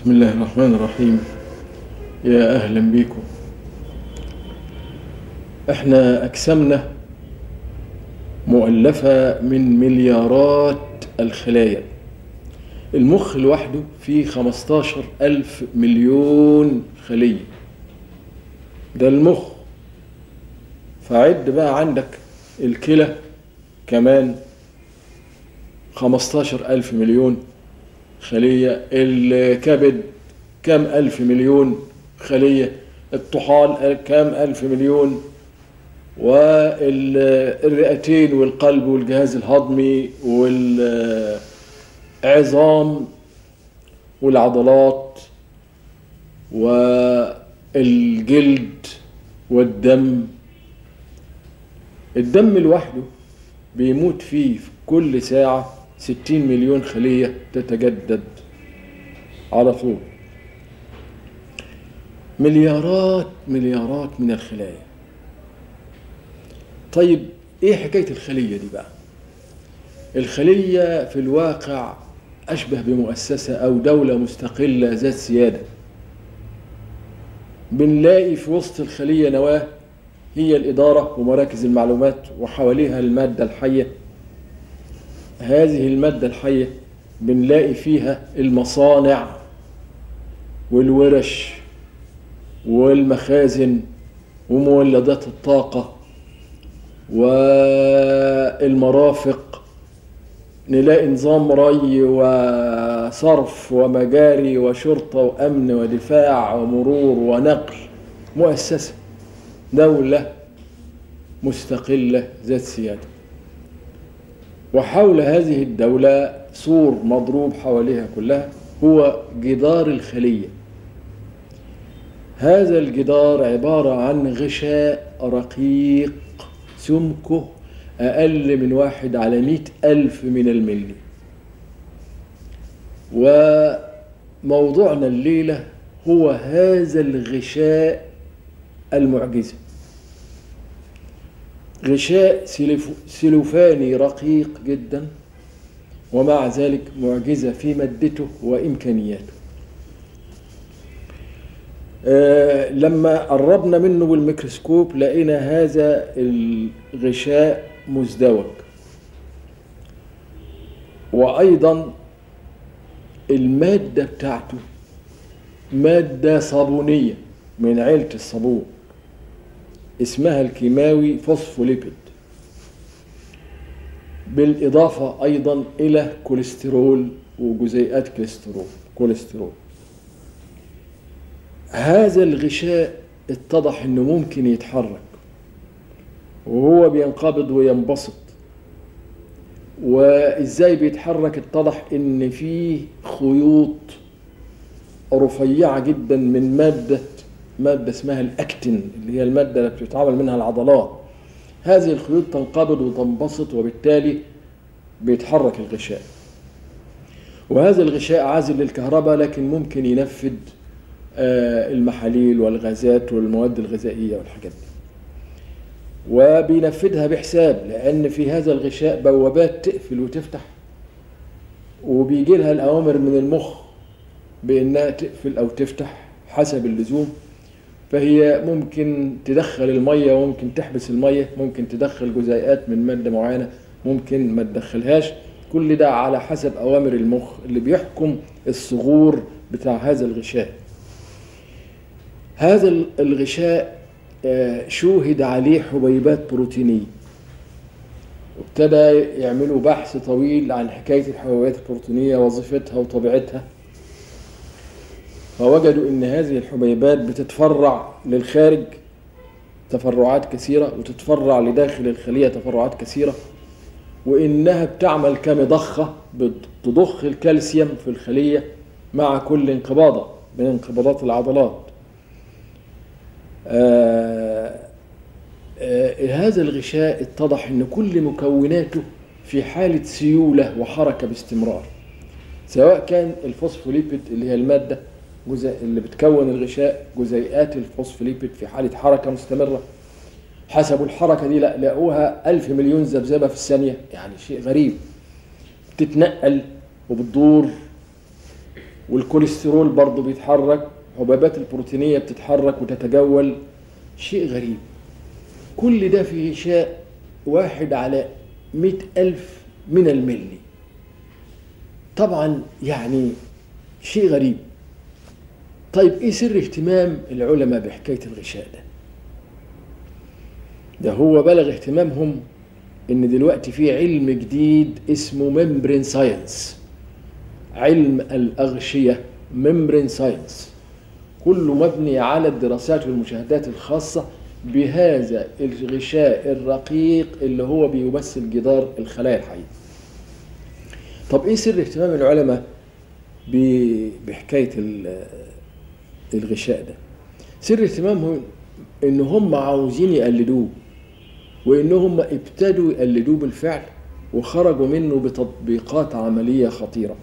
بسم الله الرحمن الرحيم يا أهلا بيكم احنا أجسامنا مؤلفة من مليارات الخلايا المخ لوحده فيه 15 ألف مليون خلية ده المخ فعد بقى عندك الكلى كمان 15 ألف مليون خلية الكبد كم ألف مليون خلية الطحال كم ألف مليون والرئتين والقلب والجهاز الهضمي والعظام والعضلات والجلد والدم الدم لوحده بيموت فيه في كل ساعة ستين مليون خلية تتجدد على طول مليارات مليارات من الخلايا طيب ايه حكاية الخلية دي بقى الخلية في الواقع أشبه بمؤسسة أو دولة مستقلة ذات سيادة بنلاقي في وسط الخلية نواة هي الإدارة ومراكز المعلومات وحواليها المادة الحية هذه المادة الحية بنلاقي فيها المصانع والورش والمخازن ومولدات الطاقة والمرافق نلاقي نظام ري وصرف ومجاري وشرطة وأمن ودفاع ومرور ونقل مؤسسة دولة مستقلة ذات سيادة وحول هذه الدولة سور مضروب حواليها كلها هو جدار الخلية هذا الجدار عبارة عن غشاء رقيق سمكه أقل من واحد على مئة ألف من الملي وموضوعنا الليلة هو هذا الغشاء المعجزة غشاء سلوفاني رقيق جدا ومع ذلك معجزة في مادته وإمكانياته آه لما قربنا منه بالميكروسكوب لقينا هذا الغشاء مزدوج وأيضا المادة بتاعته مادة صابونية من عيلة الصابون اسمها الكيماوي فوسفوليبيد بالإضافة أيضا إلى كوليسترول وجزيئات كوليسترول كوليسترول هذا الغشاء اتضح انه ممكن يتحرك وهو بينقبض وينبسط وازاي بيتحرك اتضح ان فيه خيوط رفيعه جدا من ماده ماده اسمها الاكتين اللي هي الماده اللي بتتعمل منها العضلات هذه الخيوط تنقبض وتنبسط وبالتالي بيتحرك الغشاء وهذا الغشاء عازل للكهرباء لكن ممكن ينفذ المحاليل والغازات والمواد الغذائيه والحاجات دي وبينفذها بحساب لان في هذا الغشاء بوابات تقفل وتفتح وبيجي لها الاوامر من المخ بانها تقفل او تفتح حسب اللزوم فهي ممكن تدخل الميه وممكن تحبس الميه ممكن تدخل جزيئات من ماده معينه ممكن ما تدخلهاش كل ده على حسب اوامر المخ اللي بيحكم الصغور بتاع هذا الغشاء هذا الغشاء شوهد عليه حبيبات بروتينية وابتدى يعملوا بحث طويل عن حكاية الحبيبات البروتينية وظيفتها وطبيعتها فوجدوا ان هذه الحبيبات بتتفرع للخارج تفرعات كثيرة وتتفرع لداخل الخلية تفرعات كثيرة وانها بتعمل كمضخة بتضخ الكالسيوم في الخلية مع كل انقباضة من انقباضات العضلات آه آه هذا الغشاء اتضح ان كل مكوناته في حالة سيولة وحركة باستمرار سواء كان الفوسفوليبيد اللي هي المادة جزء اللي بتكون الغشاء جزيئات الفوسفوليبيد في حالة حركة مستمرة حسبوا الحركة دي لا لقوها ألف مليون ذبذبة في الثانية يعني شيء غريب بتتنقل وبتدور والكوليسترول برضه بيتحرك حبيبات البروتينية بتتحرك وتتجول شيء غريب كل ده في غشاء واحد على مئة ألف من الملي طبعا يعني شيء غريب طيب ايه سر اهتمام العلماء بحكاية الغشاء ده ده هو بلغ اهتمامهم ان دلوقتي في علم جديد اسمه ممبرين ساينس علم الاغشيه ممبرين ساينس كله مبني على الدراسات والمشاهدات الخاصه بهذا الغشاء الرقيق اللي هو بيمثل جدار الخلايا الحيه طب ايه سر اهتمام العلماء بحكايه الغشاء ده سر اهتمامهم ان هم عاوزين يقلدوه وانهم ابتدوا يقلدوه بالفعل وخرجوا منه بتطبيقات عمليه خطيره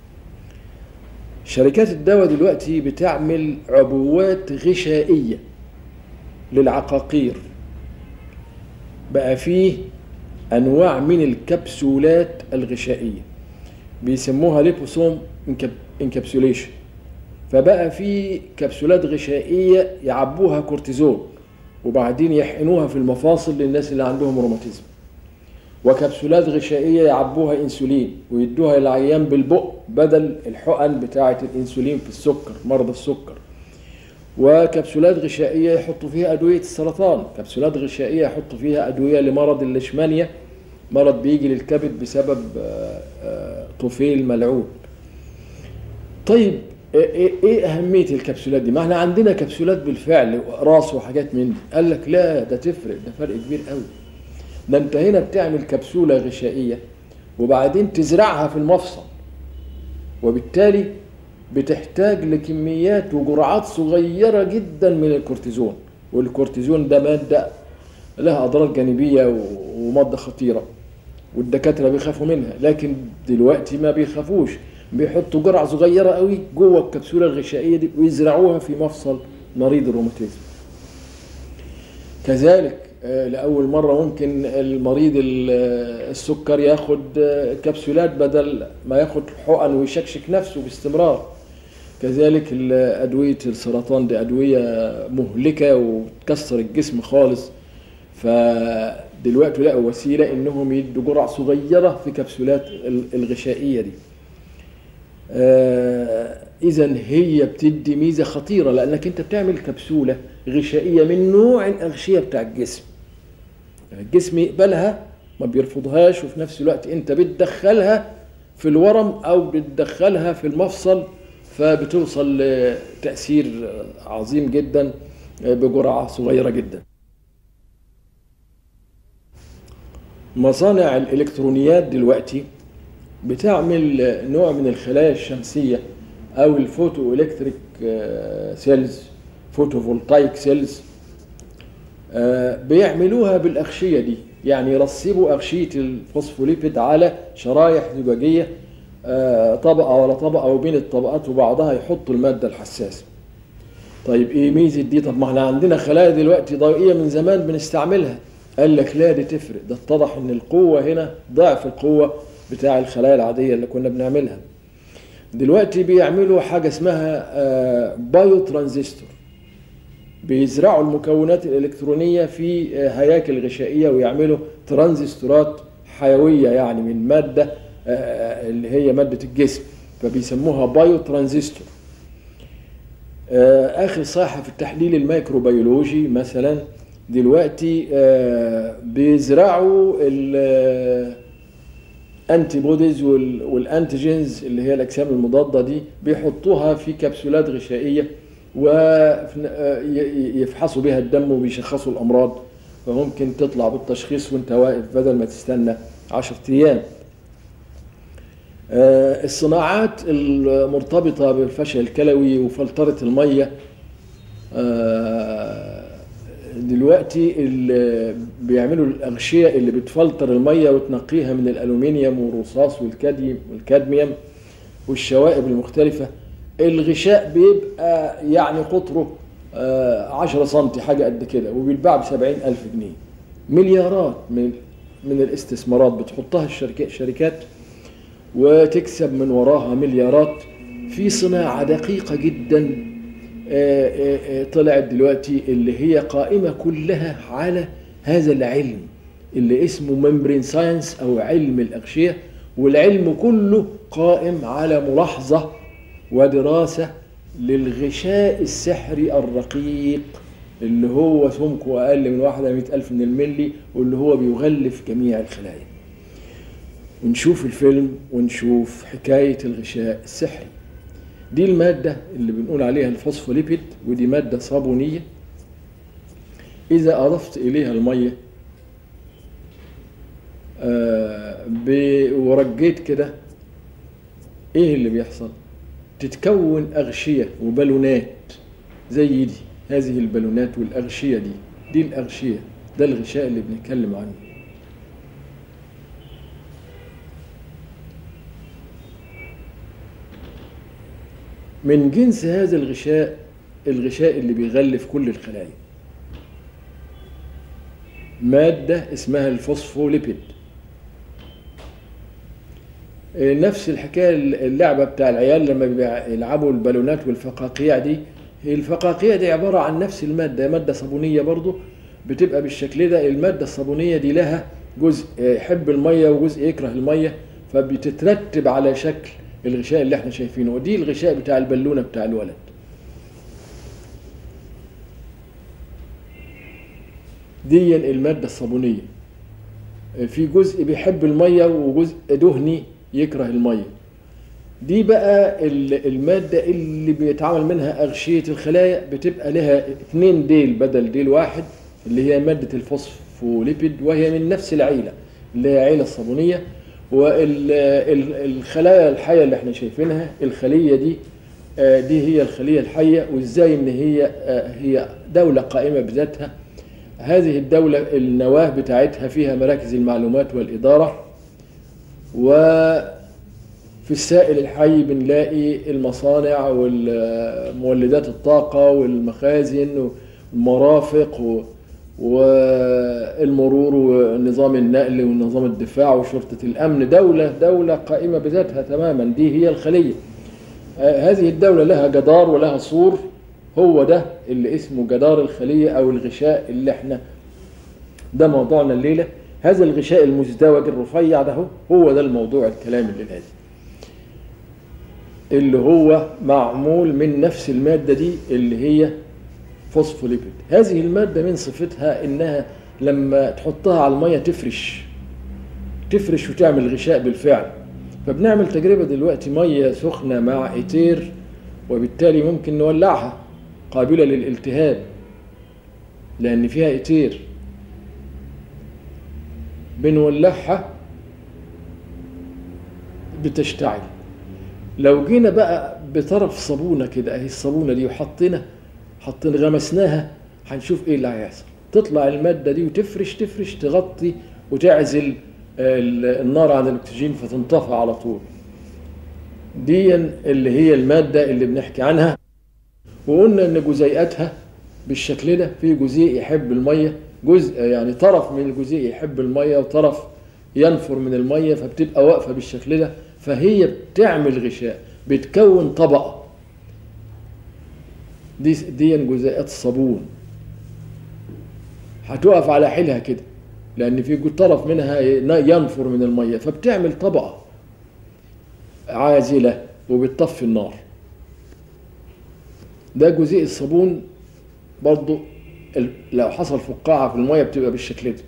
شركات الدواء دلوقتي بتعمل عبوات غشائيه للعقاقير بقى فيه انواع من الكبسولات الغشائيه بيسموها ليبوسوم انكابسوليشن فبقى في كبسولات غشائيه يعبوها كورتيزون وبعدين يحقنوها في المفاصل للناس اللي عندهم روماتيزم وكبسولات غشائيه يعبوها انسولين ويدوها للعيان بالبق بدل الحقن بتاعه الانسولين في السكر مرضى السكر وكبسولات غشائيه يحطوا فيها ادويه السرطان كبسولات غشائيه يحطوا فيها ادويه لمرض الليشمانيا مرض بيجي للكبد بسبب طفيل ملعون طيب ايه اهميه الكبسولات دي ما احنا عندنا كبسولات بالفعل راس وحاجات من دي قال لك لا ده تفرق ده فرق كبير قوي ده انت هنا بتعمل كبسوله غشائيه وبعدين تزرعها في المفصل وبالتالي بتحتاج لكميات وجرعات صغيره جدا من الكورتيزون والكورتيزون ده ماده لها اضرار جانبيه وماده خطيره والدكاتره بيخافوا منها لكن دلوقتي ما بيخافوش بيحطوا جرعه صغيره قوي جوه الكبسوله الغشائيه دي ويزرعوها في مفصل مريض الروماتيزم كذلك لاول مره ممكن المريض السكر ياخد كبسولات بدل ما ياخد حقن ويشكشك نفسه باستمرار كذلك ادويه السرطان دي ادويه مهلكه وتكسر الجسم خالص فدلوقتي لقوا وسيله انهم يدوا جرعه صغيره في كبسولات الغشائيه دي آه اذا هي بتدي ميزه خطيره لانك انت بتعمل كبسوله غشائيه من نوع الاغشيه بتاع الجسم الجسم يقبلها ما بيرفضهاش وفي نفس الوقت انت بتدخلها في الورم او بتدخلها في المفصل فبتوصل لتاثير عظيم جدا بجرعه صغيره جدا مصانع الالكترونيات دلوقتي بتعمل نوع من الخلايا الشمسية أو الفوتو إلكتريك سيلز فوتو فولتايك سيلز بيعملوها بالأغشية دي يعني يرسبوا أغشية الفوسفوليبيد على شرايح زجاجية طبقة ولا طبقة وبين الطبقات وبعضها يحطوا المادة الحساسة طيب ايه ميزة دي طب ما احنا عندنا خلايا دلوقتي ضوئية من زمان بنستعملها قال لك لا دي تفرق ده اتضح ان القوة هنا ضعف القوة بتاع الخلايا العادية اللي كنا بنعملها دلوقتي بيعملوا حاجة اسمها بايو ترانزستور بيزرعوا المكونات الإلكترونية في هياكل غشائية ويعملوا ترانزستورات حيوية يعني من مادة اللي هي مادة الجسم فبيسموها بايو ترانزستور آخر صيحة في التحليل الميكروبيولوجي مثلا دلوقتي بيزرعوا انتي بوديز والانتيجينز اللي هي الاجسام المضاده دي بيحطوها في كبسولات غشائيه ويفحصوا بها الدم وبيشخصوا الامراض فممكن تطلع بالتشخيص وانت واقف بدل ما تستنى 10 ايام الصناعات المرتبطه بالفشل الكلوي وفلتره الميه دلوقتي اللي بيعملوا الاغشيه اللي بتفلتر الميه وتنقيها من الالومنيوم والرصاص والكاديوم والكادميوم والشوائب المختلفه الغشاء بيبقى يعني قطره 10 سم حاجه قد كده وبيتباع ب 70000 جنيه مليارات من من الاستثمارات بتحطها الشركات شركات وتكسب من وراها مليارات في صناعة دقيقة جدا آه، آه، آه، طلعت دلوقتي اللي هي قائمة كلها على هذا العلم اللي اسمه ممبرين ساينس أو علم الأغشية والعلم كله قائم على ملاحظة ودراسة للغشاء السحري الرقيق اللي هو سمكه أقل من واحدة مئة ألف من الملي واللي هو بيغلف جميع الخلايا ونشوف الفيلم ونشوف حكاية الغشاء السحري دي المادة اللي بنقول عليها الفوسفوليبيد ودي مادة صابونية إذا أضفت إليها المية آه، ب- ورجيت كده إيه اللي بيحصل؟ تتكون أغشية وبالونات زي دي هذه البالونات والأغشية دي دي الأغشية ده الغشاء اللي بنتكلم عنه من جنس هذا الغشاء الغشاء اللي بيغلف كل الخلايا مادة اسمها الفوسفوليبيد آه، نفس الحكاية اللعبة بتاع العيال لما بيلعبوا البالونات والفقاقيع دي هي الفقاقيع دي عبارة عن نفس المادة مادة صابونية برضو بتبقى بالشكل ده المادة الصابونية دي لها جزء آه، يحب المية وجزء يكره المية فبتترتب على شكل الغشاء اللي احنا شايفينه ودي الغشاء بتاع البالونة بتاع الولد دي المادة الصابونية في جزء بيحب المية وجزء دهني يكره المية دي بقى ال- المادة اللي بيتعمل منها أغشية الخلايا بتبقى لها اتنين ديل بدل ديل واحد اللي هي مادة الفوسفوليبيد وهي من نفس العيلة اللي هي عيلة الصابونية والخلايا الحية اللي احنا شايفينها الخلية دي آه، دي هي الخلية الحية وازاي ان هي آه، هي دولة قائمة بذاتها هذه الدولة النواة بتاعتها فيها مراكز المعلومات والإدارة وفي السائل الحي بنلاقي المصانع ومولدات الطاقة والمخازن والمرافق و- والمرور ونظام النقل ونظام الدفاع وشرطة الأمن دولة دولة قائمة بذاتها تماما دي هي الخلية آه، هذه الدولة لها جدار ولها سور هو ده اللي اسمه جدار الخلية أو الغشاء اللي احنا ده موضوعنا الليلة هذا الغشاء المزدوج الرفيع ده هو- هو ده الموضوع الكلام اللي لازم اللي هو معمول من نفس المادة دي اللي هي فوسفوليبيد هذه المادة من صفتها انها لما تحطها على المية تفرش تفرش وتعمل غشاء بالفعل فبنعمل تجربة دلوقتي مية سخنة مع إتير وبالتالي ممكن نولعها قابلة للالتهاب لأن فيها إتير بنولعها بتشتعل لو جينا بقى بطرف صابونة كده اهي الصابونة دي وحطينا حطينا غمسناها هنشوف ايه اللي هيحصل تطلع المادة دي وتفرش تفرش تغطي وتعزل ال- النار عن الاكسجين فتنطفى على طول دي اللي هي المادة اللي بنحكي عنها وقلنا ان جزيئاتها بالشكل ده في جزيء يحب المية جزء يعني طرف من الجزيء يحب المية وطرف ينفر من المية فبتبقى واقفة بالشكل ده فهي بتعمل غشاء بتكون طبقة دي دي جزيئات الصابون هتقف على حيلها كده لان في طرف منها ينفر من المية فبتعمل طبقة عازلة وبتطفي النار ده جزيء الصابون برضو ال- لو حصل فقاعة في المية بتبقى بالشكل ده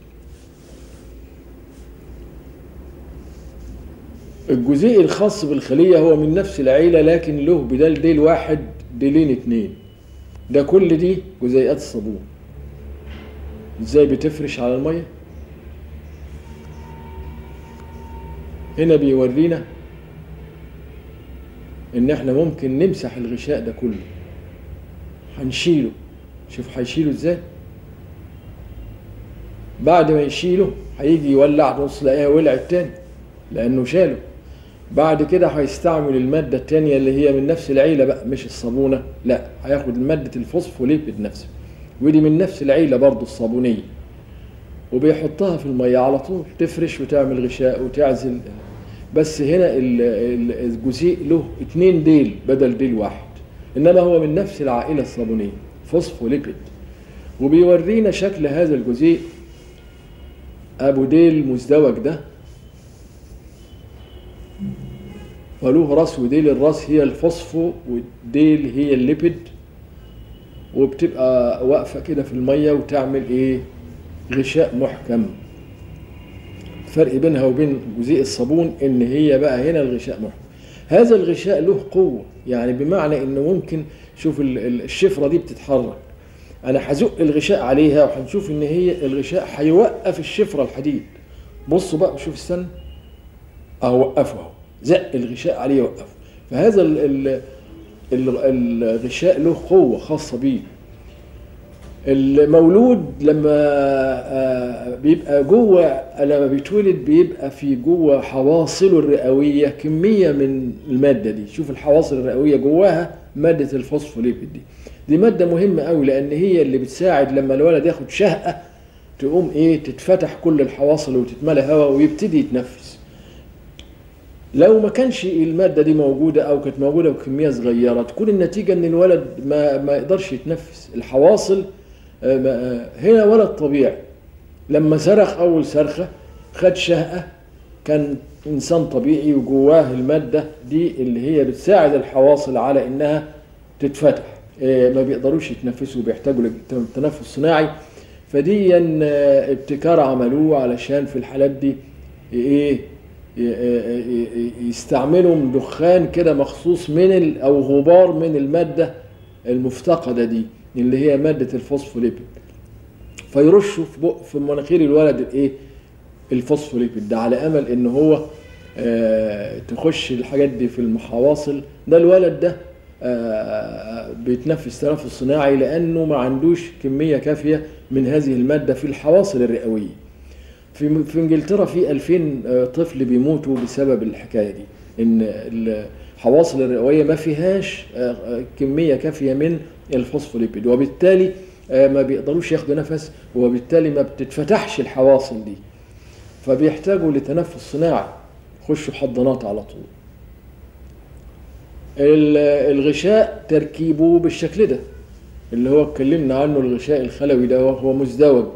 الجزيء الخاص بالخلية هو من نفس العيلة لكن له بدل ديل واحد ديلين اتنين ده كل دي جزيئات الصابون ازاي بتفرش على المية هنا بيورينا ان احنا ممكن نمسح الغشاء ده كله هنشيله شوف هيشيله ازاي بعد ما يشيله هيجي يولع نص لاقيها ولعت تاني لانه شاله بعد كده هيستعمل المادة التانية اللي هي من نفس العيلة بقى مش الصابونة لا هياخد مادة الفوسفوليبيد نفسه ودي من نفس العيلة برضو الصابونية وبيحطها في المية على طول تفرش وتعمل غشاء وتعزل بس هنا ال- ال- الجزيء له اتنين ديل بدل ديل واحد انما هو من نفس العائله الصابونيه فوسفوليبيد وبيورينا شكل هذا الجزيء ابو ديل مزدوج ده وله راس وديل الراس هي الفوسفو والديل هي الليبيد وبتبقى واقفه كده في الميه وتعمل ايه غشاء محكم الفرق بينها وبين جزيء الصابون ان هي بقى هنا الغشاء محكم هذا الغشاء له قوه يعني بمعنى انه ممكن شوف ال- ال- الشفره دي بتتحرك انا هزق الغشاء عليها وهنشوف ان هي الغشاء هيوقف الشفره الحديد بصوا بقى شوف استنى اهو وقفه اهو زق الغشاء عليه وقفه فهذا ال ال ال الغشاء له قوه خاصه بيه المولود لما آه، بيبقى جوه لما بيتولد بيبقى في جوه حواصله الرئويه كميه من الماده دي شوف الحواصل الرئويه جواها ماده الفوسفوليبيد دي دي ماده مهمه قوي لان هي اللي بتساعد لما الولد ياخد شهقه تقوم ايه تتفتح كل الحواصل وتتملى هواء ويبتدي يتنفس لو ما كانش الماده دي موجوده او كانت موجوده بكميه صغيره تكون النتيجه ان الولد ما ما يقدرش يتنفس الحواصل آه، ما- آه، هنا ولد طبيعي لما صرخ اول صرخه خد شهقه كان انسان طبيعي وجواه الماده دي اللي هي بتساعد الحواصل على انها تتفتح آه، ما بيقدروش يتنفسوا بيحتاجوا لتنفس صناعي فدي آه، ابتكار عملوه علشان في الحالات دي ايه ي- ي- ي- يستعملوا دخان كده مخصوص من ال- او غبار من الماده المفتقده دي اللي هي ماده الفوسفوليبيد فيرشوا في بق في مناخير الولد الايه الفوسفوليبيد ده على امل ان هو آه تخش الحاجات دي في المحاواصل ده الولد ده آه بيتنفس تنفس صناعي لانه ما عندوش كميه كافيه من هذه الماده في الحواصل الرئويه في في انجلترا في 2000 آه، طفل بيموتوا بسبب الحكايه دي ان الحواصل الرئويه ما فيهاش آه، آه، كميه كافيه من الفوسفوليبيد وبالتالي آه، ما بيقدروش ياخدوا نفس وبالتالي ما بتتفتحش الحواصل دي فبيحتاجوا لتنفس صناعي يخشوا حضانات على طول ال- الغشاء تركيبه بالشكل ده اللي هو اتكلمنا عنه الغشاء الخلوي ده وهو مزدوج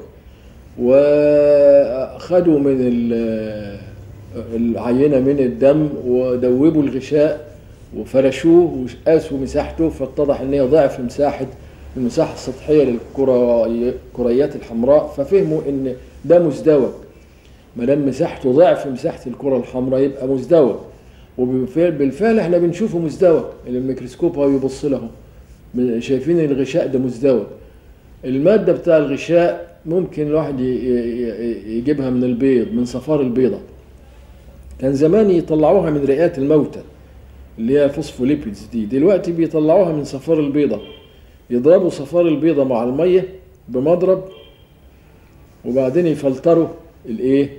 وخدوا من ال- العينة من الدم ودوبوا الغشاء وفرشوه وقاسوا مساحته فاتضح ان هي ضعف مساحة المساحة السطحية للكريات الحمراء ففهموا ان ده مزدوج ما دام مساحته ضعف مساحة الكرة الحمراء يبقى مزدوج وبالفعل بالفعل احنا بنشوفه مزدوج الميكروسكوب هو يبص له شايفين الغشاء ده مزدوج المادة بتاع الغشاء ممكن الواحد ي- ي- يجيبها من البيض من صفار البيضة كان زمان يطلعوها من رئات الموتى اللي هي فوسفوليبيدز دي دلوقتي بيطلعوها من صفار البيضة يضربوا صفار البيضة مع المية بمضرب وبعدين يفلتروا الايه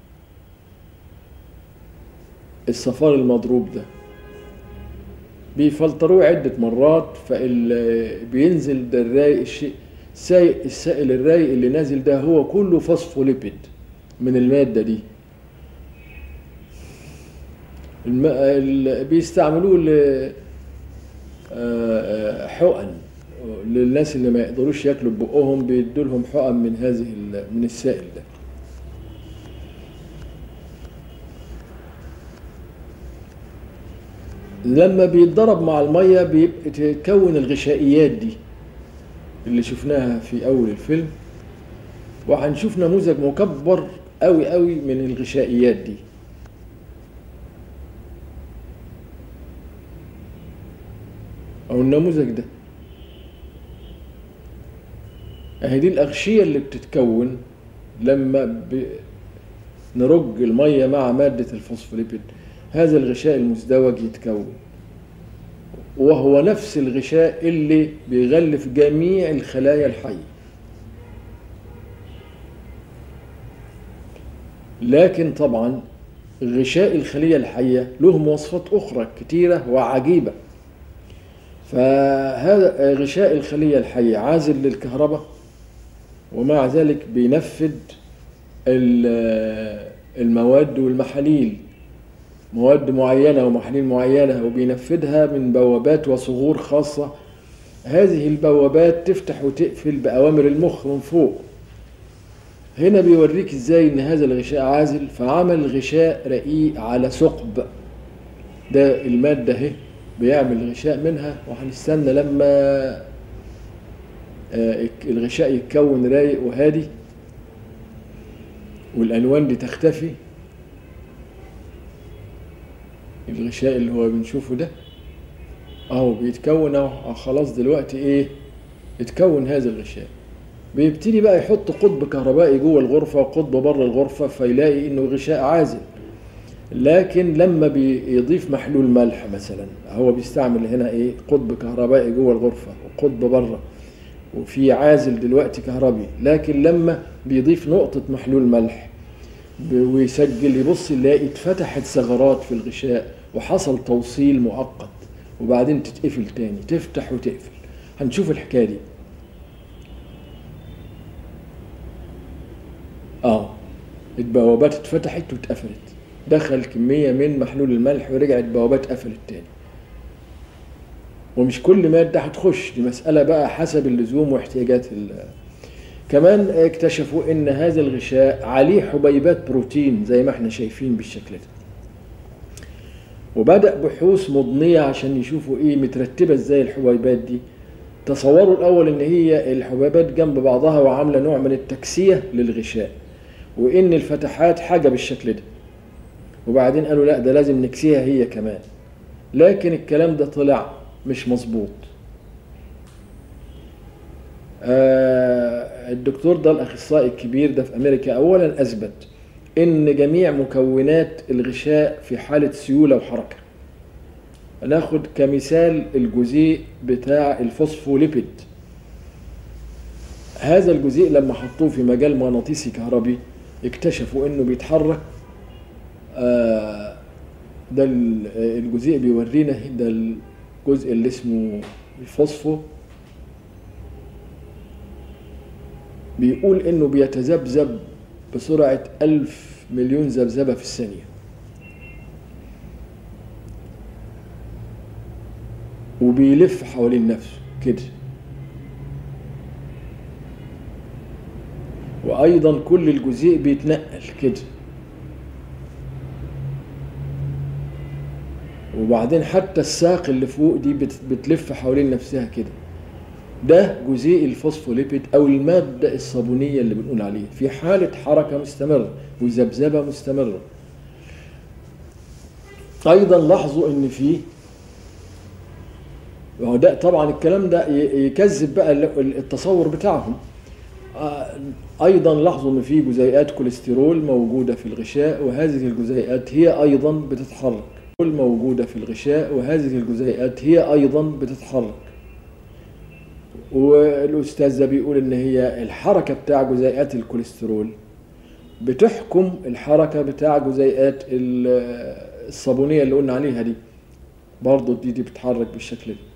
الصفار المضروب ده بيفلتروه عدة مرات فبينزل ده الرايق الشيء السائل, السائل الرايق اللي نازل ده هو كله فوسفوليبيد من المادة دي الم... ال... بيستعملوه ل آه، آه، حقن للناس اللي ما يقدروش ياكلوا ببقهم بيدوا لهم حقن من هذه ال... من السائل ده لما بيتضرب مع الميه بيبقى تتكون الغشائيات دي اللي شفناها في اول الفيلم وهنشوف نموذج مكبر قوي قوي من الغشائيات دي او النموذج ده اهي دي الاغشيه اللي بتتكون لما ب... نرج الميه مع ماده الفوسفوليبيد هذا الغشاء المزدوج يتكون وهو نفس الغشاء اللي بيغلف جميع الخلايا الحيه لكن طبعا غشاء الخلية الحية له مواصفات أخرى كتيرة وعجيبة فهذا غشاء الخلية الحية عازل للكهرباء ومع ذلك بينفذ ال- المواد والمحاليل مواد معينة ومحاليل معينة وبينفذها من بوابات وصغور خاصة هذه البوابات تفتح وتقفل بأوامر المخ من فوق هنا بيوريك ازاي ان هذا الغشاء عازل فعمل غشاء رقيق على ثقب ده المادة اهي بيعمل غشاء منها وهنستنى لما آه، الغشاء يتكون رايق وهادي والالوان دي تختفي الغشاء اللي هو بنشوفه ده اهو بيتكون اهو خلاص دلوقتي ايه اتكون هذا الغشاء بيبتدي بقى يحط قطب كهربائي جوه الغرفة وقطب بره الغرفة فيلاقي انه غشاء عازل لكن لما بيضيف محلول ملح مثلا هو بيستعمل هنا ايه قطب كهربائي جوه الغرفة وقطب بره وفي عازل دلوقتي كهربي لكن لما بيضيف نقطة محلول ملح ب- ويسجل يبص يلاقي اتفتحت ثغرات في الغشاء وحصل توصيل مؤقت وبعدين تتقفل تاني تفتح وتقفل هنشوف الحكاية دي اه البوابات اتفتحت واتقفلت دخل كمية من محلول الملح ورجعت بوابات قفلت تاني ومش كل مادة هتخش دي مسألة بقى حسب اللزوم واحتياجات ال كمان اكتشفوا ان هذا الغشاء عليه حبيبات بروتين زي ما احنا شايفين بالشكل ده وبدأ بحوث مضنية عشان يشوفوا ايه مترتبة ازاي الحبيبات دي تصوروا الاول ان هي الحبيبات جنب بعضها وعاملة نوع من التكسية للغشاء وان الفتحات حاجة بالشكل ده وبعدين قالوا لا ده لازم نكسيها هي كمان لكن الكلام ده طلع مش مظبوط آه الدكتور ده الاخصائي الكبير ده في امريكا اولا اثبت ان جميع مكونات الغشاء في حاله سيوله وحركه ناخد كمثال الجزيء بتاع الفوسفوليبيد هذا الجزيء لما حطوه في مجال مغناطيسي كهربي اكتشفوا انه بيتحرك آه ده ال- الجزيء بيورينا ده الجزء اللي اسمه الفوسفو بيقول انه بيتذبذب بسرعة ألف مليون ذبذبة في الثانية وبيلف حوالين نفسه كده وأيضا كل الجزيء بيتنقل كده وبعدين حتى الساق اللي فوق دي بت- بتلف حوالين نفسها كده ده جزيء الفوسفوليبيد او الماده الصابونيه اللي بنقول عليها في حاله حركه مستمره وذبذبه مستمره ايضا لاحظوا ان في وهو ده طبعا الكلام ده ي- يكذب بقى ال- التصور بتاعهم آه، ايضا لاحظوا ان في جزيئات كوليسترول موجوده في الغشاء وهذه الجزيئات هي ايضا بتتحرك موجوده في الغشاء وهذه الجزيئات هي ايضا بتتحرك والاستاذ ده بيقول ان هي الحركه بتاع جزيئات الكوليسترول بتحكم الحركه بتاع جزيئات ال- الصابونيه اللي قلنا عليها دي برضه دي دي بتتحرك بالشكل ده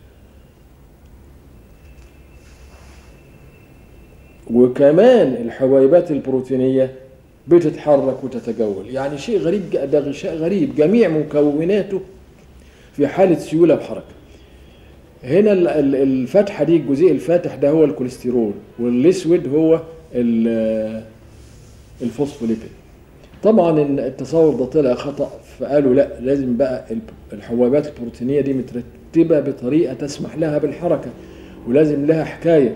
وكمان الحبيبات البروتينيه بتتحرك وتتجول يعني شيء غريب ج- ده غشاء غريب جميع مكوناته في حاله سيوله وحركه هنا ال- ال- الفتحه دي الجزيء الفاتح ده هو الكوليسترول والاسود هو ال- الفوسفوليبيد طبعا إن التصور ده طلع خطا فقالوا لا لازم بقى الب- الحبيبات البروتينيه دي مترتبه بطريقه تسمح لها بالحركه ولازم لها حكايه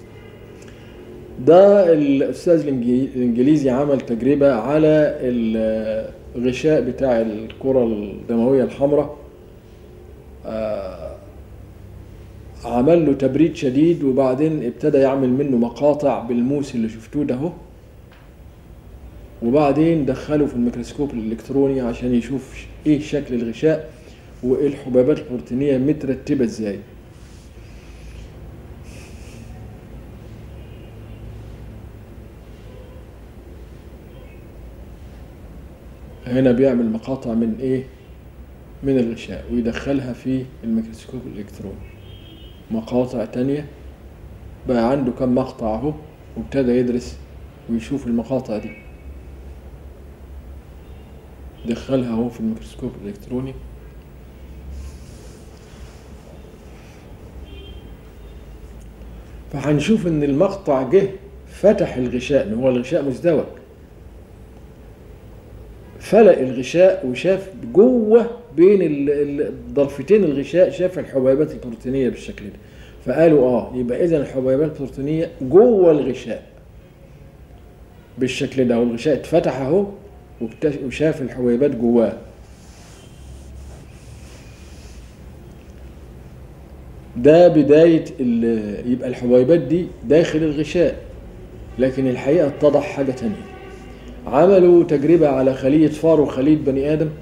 ده الاستاذ الإنجي- الانجليزي عمل تجربه على الغشاء بتاع الكره الدمويه الحمراء آه، عمل له تبريد شديد وبعدين ابتدى يعمل منه مقاطع بالموس اللي شفتوه ده اهو وبعدين دخله في الميكروسكوب الالكتروني عشان يشوف ش- ايه شكل الغشاء وايه الحبيبات البروتينيه مترتبه ازاي هنا بيعمل مقاطع من ايه من الغشاء ويدخلها في الميكروسكوب الالكتروني مقاطع تانية بقى عنده كم مقطع اهو وابتدى يدرس ويشوف المقاطع دي دخلها اهو في الميكروسكوب الالكتروني فهنشوف ان المقطع جه فتح الغشاء ان هو الغشاء مزدوج فلق الغشاء وشاف جوه بين ال- ال- ضرفتين الغشاء شاف الحبيبات البروتينيه بالشكل ده فقالوا اه يبقى اذا الحبيبات البروتينيه جوه الغشاء بالشكل ده والغشاء اتفتح اهو واكتش- وشاف الحبيبات جواه ده بداية ال- يبقى الحبيبات دي داخل الغشاء لكن الحقيقة اتضح حاجة تانية عملوا تجربة على خلية فار وخلية بني آدم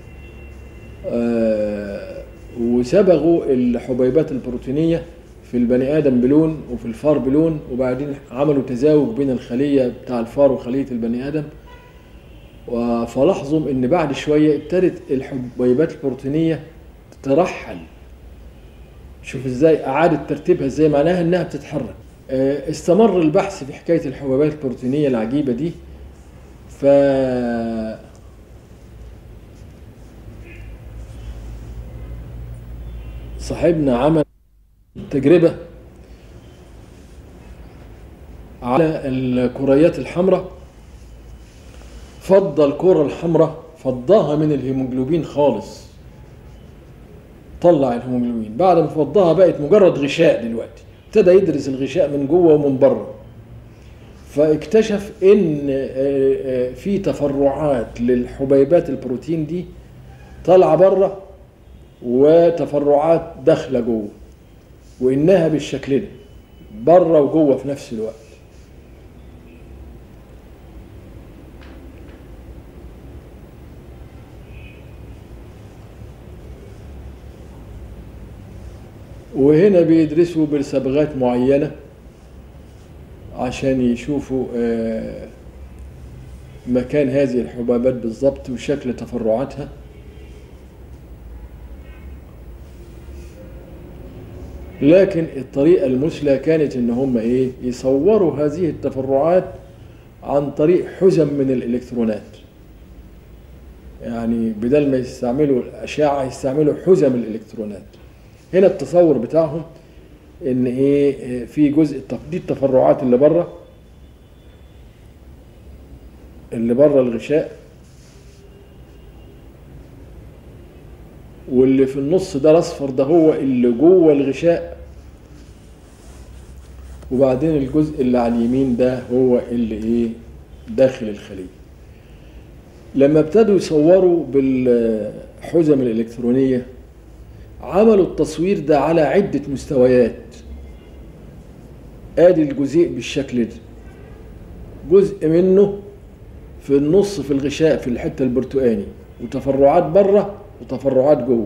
آه، وصبغوا الحبيبات البروتينية في البني آدم بلون وفي الفار بلون وبعدين عملوا تزاوج بين الخلية بتاع الفار وخلية البني آدم و- فلاحظوا ان بعد شوية ابتدت الحبيبات البروتينية تترحل شوف ازاي اعادة ترتيبها ازاي معناها انها بتتحرك آه، استمر البحث في حكاية الحبيبات البروتينية العجيبة دي ف صاحبنا عمل تجربة على الكريات الحمراء فض الكرة الحمراء فضاها من الهيموجلوبين خالص طلع الهيموجلوبين بعد ما فضاها بقت مجرد غشاء دلوقتي ابتدى يدرس الغشاء من جوه ومن بره فاكتشف ان آه، آه، في تفرعات للحبيبات البروتين دي طالعه بره وتفرعات داخله جوه وانها بالشكل ده بره وجوه في نفس الوقت وهنا بيدرسوا بصبغات معينة عشان يشوفوا آه، مكان هذه الحبيبات بالضبط وشكل تفرعاتها لكن الطريقة المثلى كانت ان هم ايه يصوروا هذه التفرعات عن طريق حزم من الالكترونات يعني بدل ما يستعملوا الاشعة يستعملوا حزم الالكترونات هنا التصور بتاعهم ان ايه إيه، في جزء التف- دي التفرعات اللي بره اللي بره الغشاء واللي في النص ده الاصفر ده هو اللي جوه الغشاء وبعدين الجزء اللي على اليمين ده هو اللي ايه داخل الخليه لما ابتدوا يصوروا بالحزم الالكترونيه عملوا التصوير ده على عدة مستويات ادي الجزيء بالشكل ده جزء منه في النص في الغشاء في الحتة البرتقاني وتفرعات بره وتفرعات جوه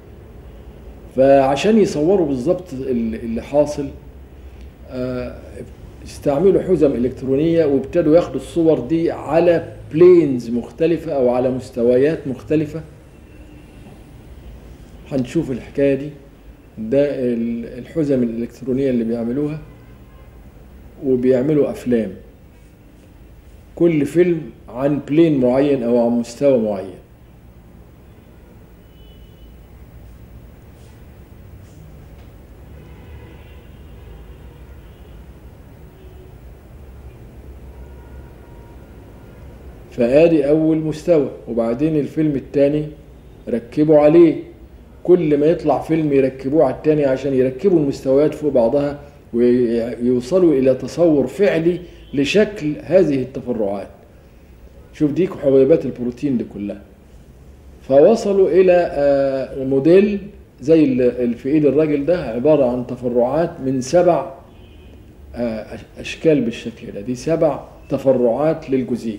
فعشان يصوروا بالظبط ال- اللي حاصل آه، استعملوا حزم إلكترونية وابتدوا ياخدوا الصور دي على بلينز مختلفة أو على مستويات مختلفة هنشوف الحكايه دي ده ال- الحزم الالكترونيه اللي بيعملوها وبيعملوا افلام كل فيلم عن بلين معين او عن مستوى معين فادي اول مستوى وبعدين الفيلم الثاني ركبوا عليه كل ما يطلع فيلم يركبوه على التاني عشان يركبوا المستويات فوق بعضها ويوصلوا الى تصور فعلي لشكل هذه التفرعات شوف دي حبيبات البروتين دي كلها فوصلوا الى آه، موديل زي اللي في ايد الراجل ده عباره عن تفرعات من سبع آه، اشكال بالشكل ده دي سبع تفرعات للجزيء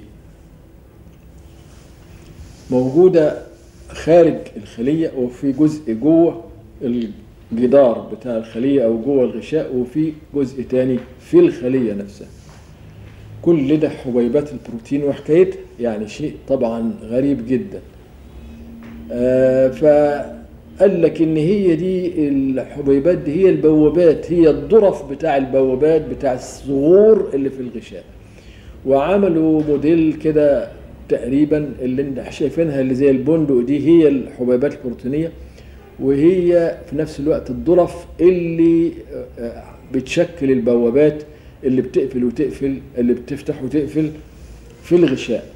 موجوده خارج الخليه وفي جزء جوه الجدار بتاع الخليه او جوه الغشاء وفي جزء تاني في الخليه نفسها كل ده حبيبات البروتين وحكايتها يعني شيء طبعا غريب جدا آه فقال لك ان هي دي الحبيبات دي هي البوابات هي الظرف بتاع البوابات بتاع الصغور اللي في الغشاء وعملوا موديل كده تقريبا اللي انت شايفينها اللي زي البندق دي هي الحبيبات البروتينيه وهي في نفس الوقت الظرف اللي آه، بتشكل البوابات اللي بتقفل وتقفل اللي بتفتح وتقفل في الغشاء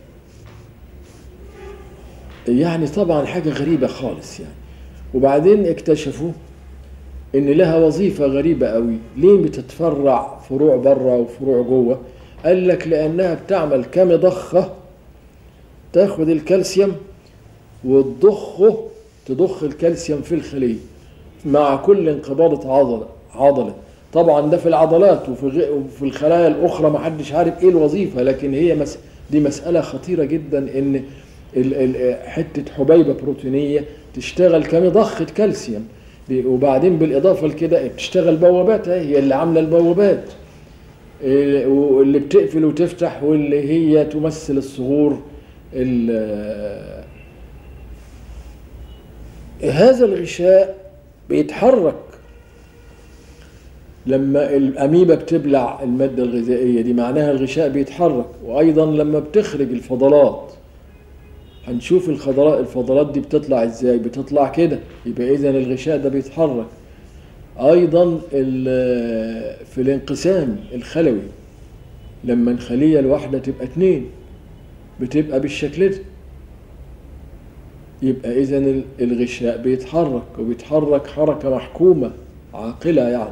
يعني طبعا حاجة غريبة خالص يعني وبعدين اكتشفوا ان لها وظيفة غريبة قوي ليه بتتفرع فروع بره وفروع جوه قال لك لانها بتعمل كمضخة تاخد الكالسيوم وتضخه تضخ الكالسيوم في الخلية مع كل انقباضة عضلة عضلة طبعا ده في العضلات وفي غ- وفي الخلايا الاخرى ما حدش عارف ايه الوظيفة لكن هي مس دي مسألة خطيرة جدا ان ال- ال- حتة حبيبة بروتينية تشتغل كمضخة كالسيوم دي- وبعدين بالإضافة لكده بتشتغل بوابات أهي، هي اللي عاملة البوابات إيه، واللي بتقفل وتفتح واللي هي تمثل الصغور ال- هذا الغشاء بيتحرك لما الأميبا بتبلع المادة الغذائية دي معناها الغشاء بيتحرك وأيضا لما بتخرج الفضلات هنشوف الفضلات الفضلات دي بتطلع ازاي بتطلع كده يبقى اذا الغشاء ده بيتحرك ايضا ال- في الانقسام الخلوي لما الخلية الواحدة تبقى اتنين بتبقى بالشكل ده يبقى اذا الغشاء بيتحرك وبيتحرك حركة محكومة عاقلة يعني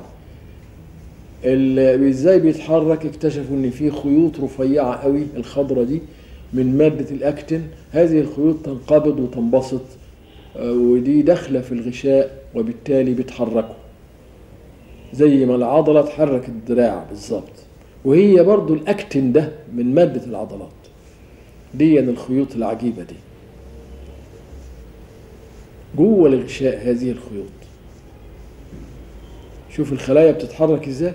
ال- ازاي بيتحرك اكتشفوا ان في خيوط رفيعة قوي الخضرة دي من مادة الأكتين هذه الخيوط تنقبض وتنبسط آه، ودي داخلة في الغشاء وبالتالي بتحركه زي ما العضلة تحرك الدراع بالظبط وهي برضو الأكتين ده من مادة العضلات دي الخيوط العجيبة دي جوه الغشاء هذه الخيوط شوف الخلايا بتتحرك ازاي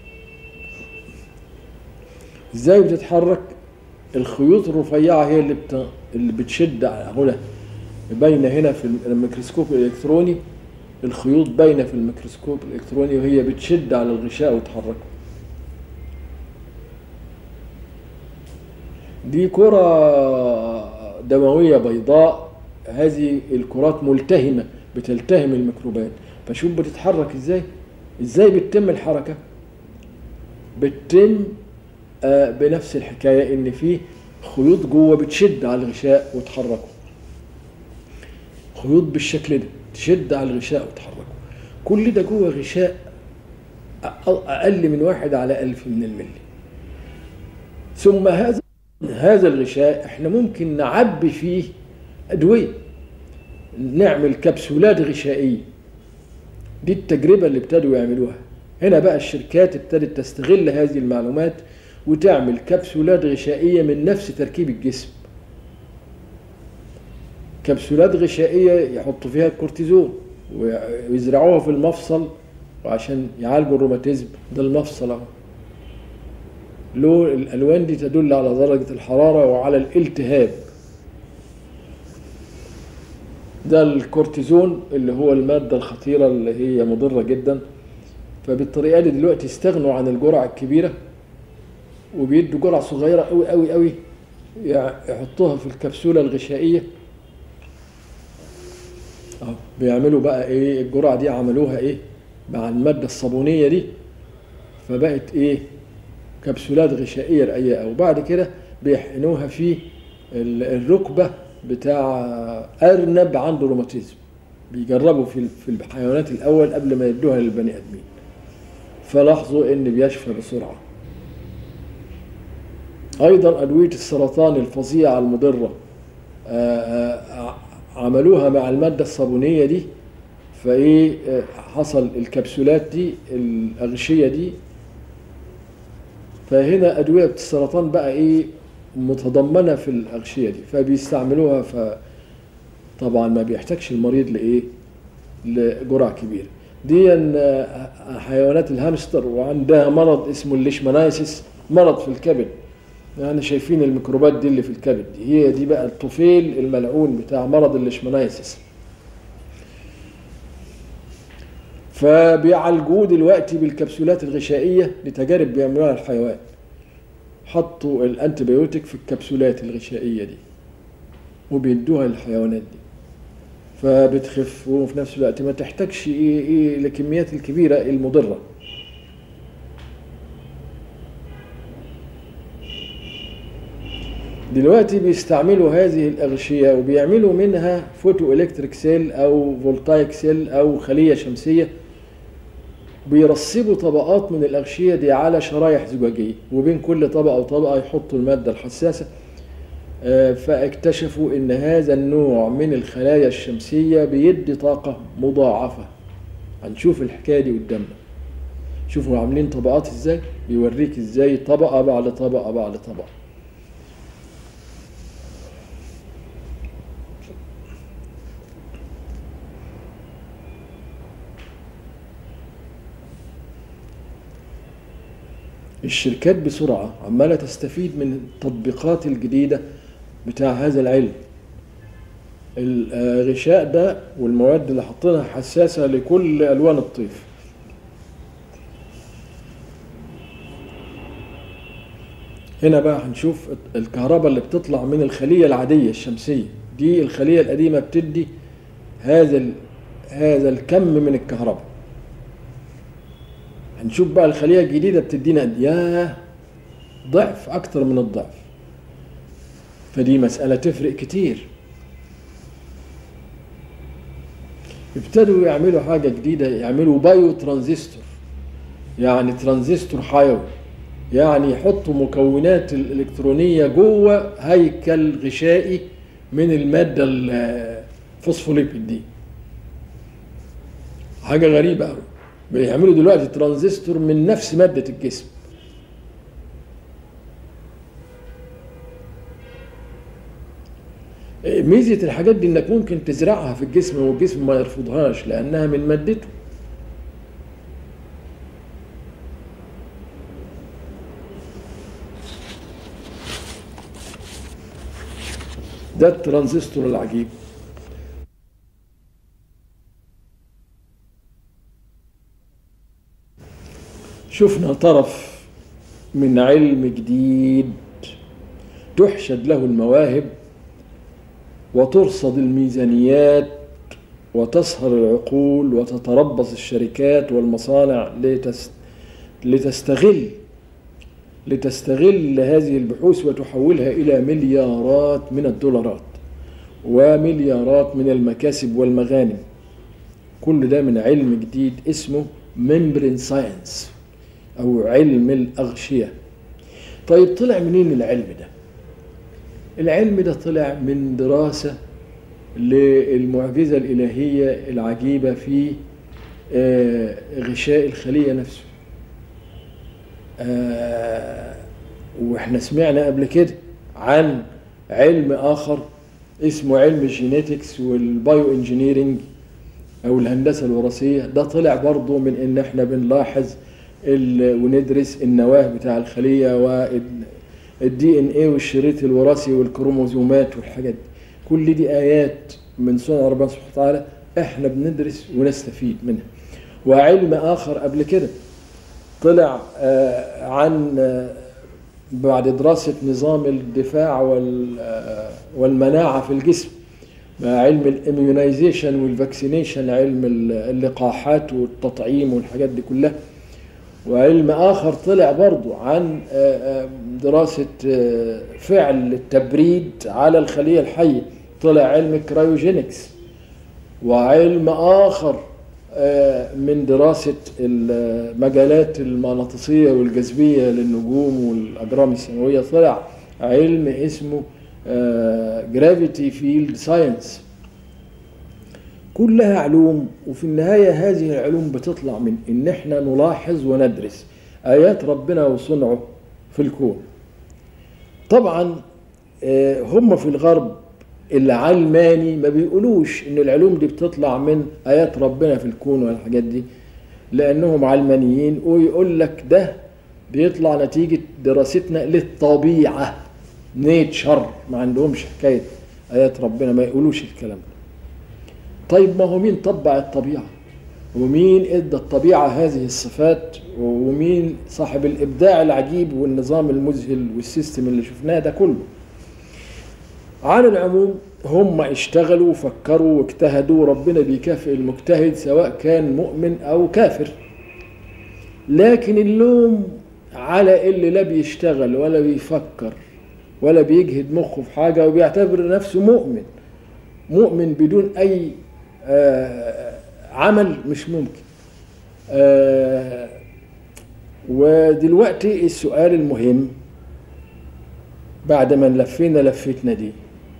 ازاي بتتحرك الخيوط الرفيعة هي اللي بت... اللي بتشد على هنا باينة هنا في الميكروسكوب الإلكتروني الخيوط باينة في الميكروسكوب الإلكتروني وهي بتشد على الغشاء وتحركه دي كرة دموية بيضاء هذه الكرات ملتهمة بتلتهم الميكروبات فشوف بتتحرك ازاي ازاي بتتم الحركة بتتم آه، بنفس الحكاية ان في خيوط جوه بتشد على الغشاء وتحركه خيوط بالشكل ده تشد على الغشاء وتحركه كل ده جوه غشاء أ- اقل من واحد على الف من الملي ثم هذا هذا الغشاء احنا ممكن نعبي فيه ادويه نعمل كبسولات غشائيه دي التجربه اللي ابتدوا يعملوها هنا بقى الشركات ابتدت تستغل هذه المعلومات وتعمل كبسولات غشائيه من نفس تركيب الجسم كبسولات غشائيه يحطوا فيها الكورتيزون ويزرعوها في المفصل وعشان يعالجوا الروماتيزم ده المفصل اهو له الالوان دي تدل على درجه الحراره وعلى الالتهاب ده الكورتيزون اللي هو الماده الخطيره اللي هي مضره جدا فبالطريقه دي دلوقتي استغنوا عن الجرعه الكبيره وبيدوا جرعه صغيره قوي قوي قوي يحطوها في الكبسوله الغشائيه اهو بيعملوا بقى ايه الجرعه دي عملوها ايه مع الماده الصابونيه دي فبقت ايه كبسولات غشائيه رقيقه وبعد كده بيحقنوها في ال- الركبه بتاع ارنب عنده روماتيزم بيجربوا في في الحيوانات الاول قبل ما يدوها للبني ادمين فلاحظوا ان بيشفى بسرعه ايضا ادويه السرطان الفظيعه المضره آه، آه، عملوها مع الماده الصابونيه دي فايه آه، حصل الكبسولات دي الاغشيه دي فهنا ادويه السرطان بقى ايه متضمنه في الاغشيه دي فبيستعملوها ف طبعا ما بيحتاجش المريض لايه لجرعه كبيره دي آه، حيوانات الهامستر وعندها مرض اسمه الليشمانايسيس مرض في الكبد يعني شايفين الميكروبات دي اللي في الكبد دي هي دي بقى الطفيل الملعون بتاع مرض الليشمانايسيس فبيعالجوه دلوقتي بالكبسولات الغشائيه لتجارب بيعملوها الحيوان حطوا الانتيبيوتيك في الكبسولات الغشائيه دي وبيدوها للحيوانات دي فبتخف وفي نفس الوقت ما تحتاجش ايه ايه الكميات الكبيره المضره دلوقتي بيستعملوا هذه الأغشية وبيعملوا منها فوتو إلكتريك سيل أو فولتايك سيل أو خلية شمسية بيرسبوا طبقات من الأغشية دي على شرايح زجاجية وبين كل طبقة وطبقة يحطوا المادة الحساسة آه، فاكتشفوا ان هذا النوع من الخلايا الشمسية بيدي طاقة مضاعفة هنشوف الحكاية دي قدامنا شوفوا عاملين طبقات ازاي بيوريك ازاي طبقة بعد طبقة بعد طبقة الشركات بسرعة عمالة تستفيد من التطبيقات الجديدة بتاع هذا العلم الغشاء ده والمواد اللي حاطينها حساسة لكل ألوان الطيف هنا بقى هنشوف الكهرباء اللي بتطلع من الخلية العادية الشمسية دي الخلية القديمة بتدي هذا ال- هذا الكم من الكهرباء هنشوف بقى الخلية الجديدة بتدينا قد- ياه ضعف أكتر من الضعف فدي مسألة تفرق كتير ابتدوا يعملوا حاجة جديدة يعملوا بايو ترانزستور يعني ترانزستور حيوي يعني يحطوا مكونات الإلكترونية جوه هيكل غشائي من المادة الفوسفوليبيد دي حاجة غريبة أوي بيعملوا دلوقتي ترانزستور من نفس مادة الجسم ميزة الحاجات دي انك ممكن تزرعها في الجسم والجسم ما يرفضهاش لانها من مادته ده الترانزستور العجيب شفنا طرف من علم جديد تحشد له المواهب وترصد الميزانيات وتسهر العقول وتتربص الشركات والمصانع لتس لتستغل لتستغل هذه البحوث وتحولها إلى مليارات من الدولارات ومليارات من المكاسب والمغانم كل ده من علم جديد اسمه ممبرين ساينس أو علم الأغشية طيب طلع منين العلم ده؟ العلم ده طلع من دراسة للمعجزة الإلهية العجيبة في آه، غشاء الخلية نفسه آه، واحنا سمعنا قبل كده عن علم آخر اسمه علم الجينيتكس والبايو انجينيرنج او الهندسه الوراثيه ده طلع برضه من ان احنا بنلاحظ ال- وندرس النواه بتاع الخليه والدي ان ايه والشريط الوراثي والكروموزومات والحاجات دي كل دي ايات من صنع ربنا سبحانه وتعالى احنا بندرس ونستفيد منها وعلم اخر قبل كده طلع آه، عن آه، بعد دراسة نظام الدفاع وال- آه، والمناعة في الجسم مع علم الاميونيزيشن والفاكسينيشن علم اللقاحات والتطعيم والحاجات دي كلها وعلم آخر طلع برضو عن آه، آه، دراسة آه، فعل التبريد على الخلية الحية طلع علم الكرايوجينكس وعلم آخر آه، من دراسة المجالات المغناطيسية والجاذبية للنجوم والأجرام السماوية طلع علم اسمه جرافيتي فيلد ساينس كلها علوم وفي النهاية هذه العلوم بتطلع من إن إحنا نلاحظ وندرس آيات ربنا وصنعه في الكون طبعا آه، هم في الغرب العلماني ما بيقولوش ان العلوم دي بتطلع من ايات ربنا في الكون والحاجات دي لانهم علمانيين ويقول لك ده بيطلع نتيجة دراستنا للطبيعة نيتشر ما عندهمش حكاية ايات ربنا ما يقولوش الكلام ده طيب ما هو مين طبع الطبيعة ومين ادى الطبيعة هذه الصفات ومين صاحب الابداع العجيب والنظام المذهل والسيستم اللي شفناه ده كله على العموم هم اشتغلوا وفكروا واجتهدوا وربنا بيكافئ المجتهد سواء كان مؤمن او كافر لكن اللوم على اللي لا بيشتغل ولا بيفكر ولا بيجهد مخه في حاجة وبيعتبر نفسه مؤمن مؤمن بدون أي آه، عمل مش ممكن آه، ودلوقتي السؤال المهم بعد ما لفينا لفتنا دي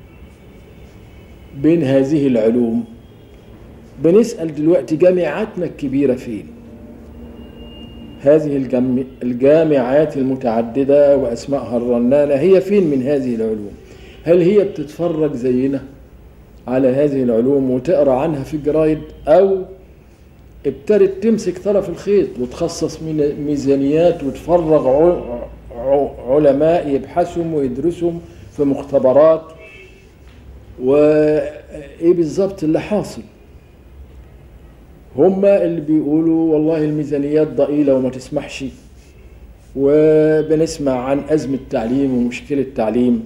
بين هذه العلوم بنسأل دلوقتي جامعاتنا الكبيرة فين هذه الجم... الجامعات المتعددة وأسمائها الرنانة هي فين من هذه العلوم هل هي بتتفرج زينا على هذه العلوم وتقرأ عنها في الجرايد أو ابتدت تمسك طرف الخيط وتخصص من ميزانيات وتفرغ ع- ع- علماء يبحثهم ويدرسهم في مختبرات وايه بالظبط اللي حاصل هما اللي بيقولوا والله الميزانيات ضئيلة وما تسمحش وبنسمع عن أزمة تعليم ومشكلة تعليم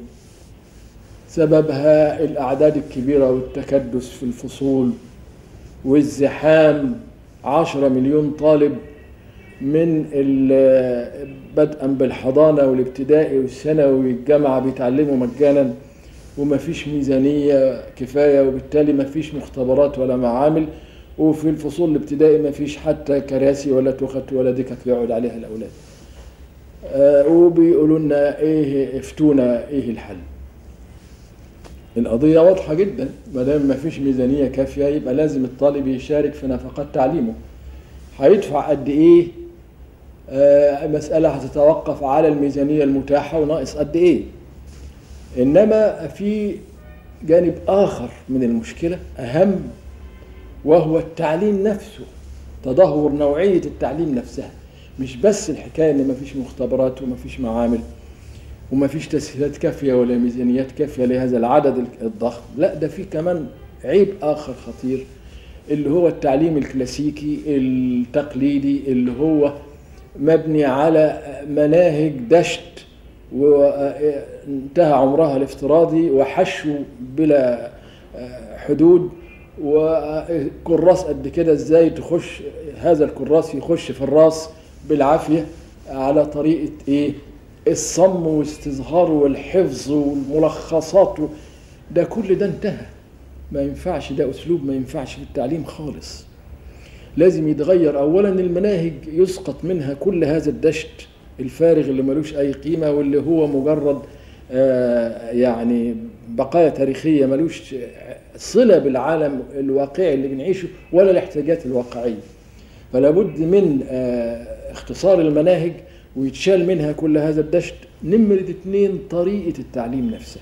سببها الأعداد الكبيرة والتكدس في الفصول والزحام عشرة مليون طالب من ال- بدءا بالحضانة والابتدائي والثانوي والجامعة بيتعلموا مجانا وما فيش ميزانية كفاية وبالتالي ما فيش مختبرات ولا معامل وفي الفصول الابتدائي ما فيش حتى كراسي ولا تخت ولا دكك يقعد عليها الأولاد آه، وبيقولوا لنا ايه افتونا ايه الحل القضية واضحة جدا ما دام ما فيش ميزانية كافية يبقى لازم الطالب يشارك في نفقات تعليمه هيدفع قد ايه آه، مسألة هتتوقف على الميزانية المتاحة وناقص قد ايه انما في جانب اخر من المشكلة اهم وهو التعليم نفسه تدهور نوعية التعليم نفسها مش بس الحكاية ان مفيش مختبرات ومفيش معامل ومفيش تسهيلات كافية ولا ميزانيات كافية لهذا العدد الضخم لا ده في كمان عيب آخر خطير اللي هو التعليم الكلاسيكي التقليدي اللي هو مبني على مناهج دشت وانتهى عمرها الافتراضي وحشو بلا حدود وكراس قد كده ازاي تخش هذا الكراس يخش في الراس بالعافيه على طريقه ايه الصم واستظهار والحفظ والملخصات و- ده كل ده انتهى ما ينفعش ده اسلوب ما ينفعش في التعليم خالص لازم يتغير اولا المناهج يسقط منها كل هذا الدشت الفارغ اللي ملوش اي قيمه واللي هو مجرد آه، يعني بقايا تاريخيه ملوش صله بالعالم الواقعي اللي بنعيشه ولا الاحتياجات الواقعيه فلا بد من آه، اختصار المناهج ويتشال منها كل هذا الدشت نمرة اتنين طريقة التعليم نفسها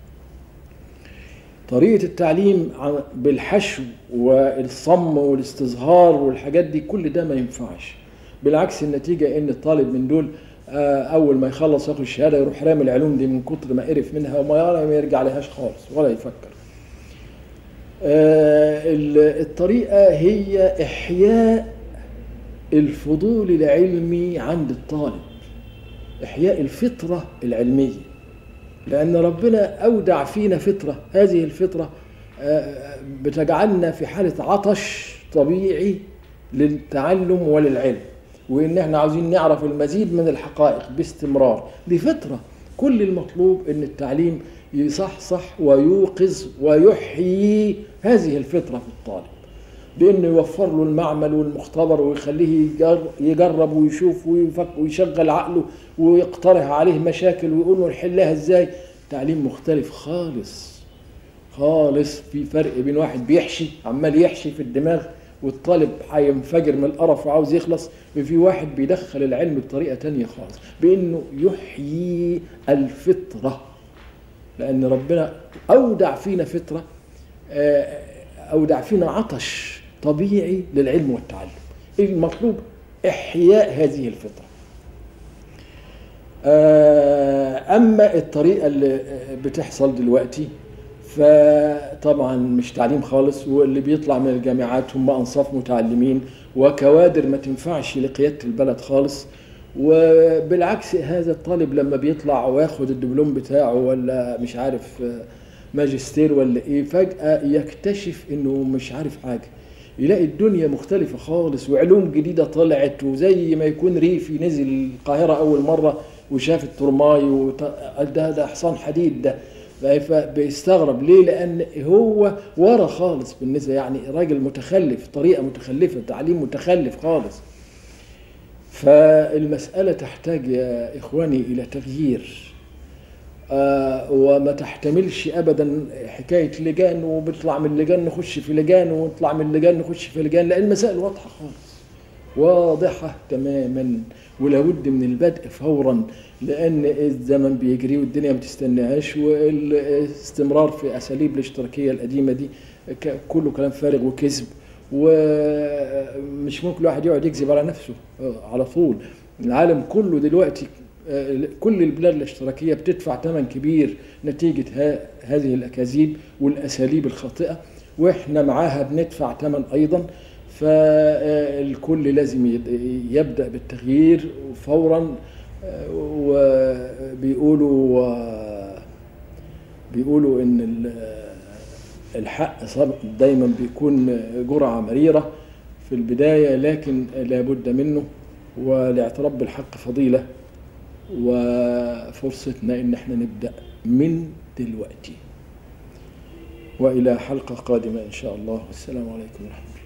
طريقة التعليم عن- بالحشو والصم والاستظهار والحاجات دي كل ده ما ينفعش بالعكس النتيجة ان الطالب من دول آه، اول ما يخلص ياخد الشهادة يروح رامي العلوم دي من كتر ما قرف منها وما ما يرجع لهاش خالص ولا يفكر آه، ال- الطريقة هي إحياء الفضول العلمي عند الطالب إحياء الفطرة العلمية لأن ربنا أودع فينا فطرة هذه الفطرة آه، بتجعلنا في حالة عطش طبيعي للتعلم وللعلم وإن احنا عاوزين نعرف المزيد من الحقائق باستمرار دي فطرة كل المطلوب إن التعليم يصحصح ويوقظ ويحيي هذه الفطرة في الطالب بانه يوفر له المعمل والمختبر ويخليه يجر- يجرب ويشوف ويفك ويشغل عقله ويقترح عليه مشاكل ويقول له نحلها ازاي تعليم مختلف خالص خالص في فرق بين واحد بيحشي عمال يحشي في الدماغ والطالب هينفجر من القرف وعاوز يخلص وفي واحد بيدخل العلم بطريقة تانية خالص بانه يحيي الفطرة لان ربنا اودع فينا فطرة آه، اودع فينا عطش طبيعي للعلم والتعلم المطلوب احياء هذه الفطره آه، اما الطريقه اللي آه، بتحصل دلوقتي فطبعا مش تعليم خالص واللي بيطلع من الجامعات هم انصاف متعلمين وكوادر ما تنفعش لقياده البلد خالص وبالعكس هذا الطالب لما بيطلع وياخد الدبلوم بتاعه ولا مش عارف آه، ماجستير ولا ايه فجاه يكتشف انه مش عارف حاجه يلاقي الدنيا مختلفة خالص وعلوم جديدة طلعت وزي ما يكون ريفي نزل القاهرة أول مرة وشاف الترماي وط... ده ده حصان حديد ده فبيستغرب ليه؟ لأن هو ورا خالص بالنسبة يعني راجل متخلف طريقة متخلفة تعليم متخلف خالص فالمسألة تحتاج يا إخواني إلى تغيير آه وما تحتملش ابدا حكايه لجان وبنطلع من لجان نخش في لجان ونطلع من لجان نخش في لجان لان المسائل واضحه خالص واضحه تماما ولابد من البدء فورا لان الزمن بيجري والدنيا ما تستناهاش والاستمرار في اساليب الاشتراكيه القديمه دي كله كلام فارغ وكذب ومش ممكن الواحد يقعد يكذب على نفسه على طول العالم كله دلوقتي كل البلاد الاشتراكيه بتدفع ثمن كبير نتيجه هذه الاكاذيب والاساليب الخاطئه واحنا معاها بندفع ثمن ايضا فالكل لازم يبدا بالتغيير فورا وبيقولوا بيقولوا ان الحق دايما بيكون جرعه مريره في البدايه لكن لابد منه والاعتراف بالحق فضيله وفرصتنا ان احنا نبدا من دلوقتي والى حلقه قادمه ان شاء الله والسلام عليكم ورحمه الله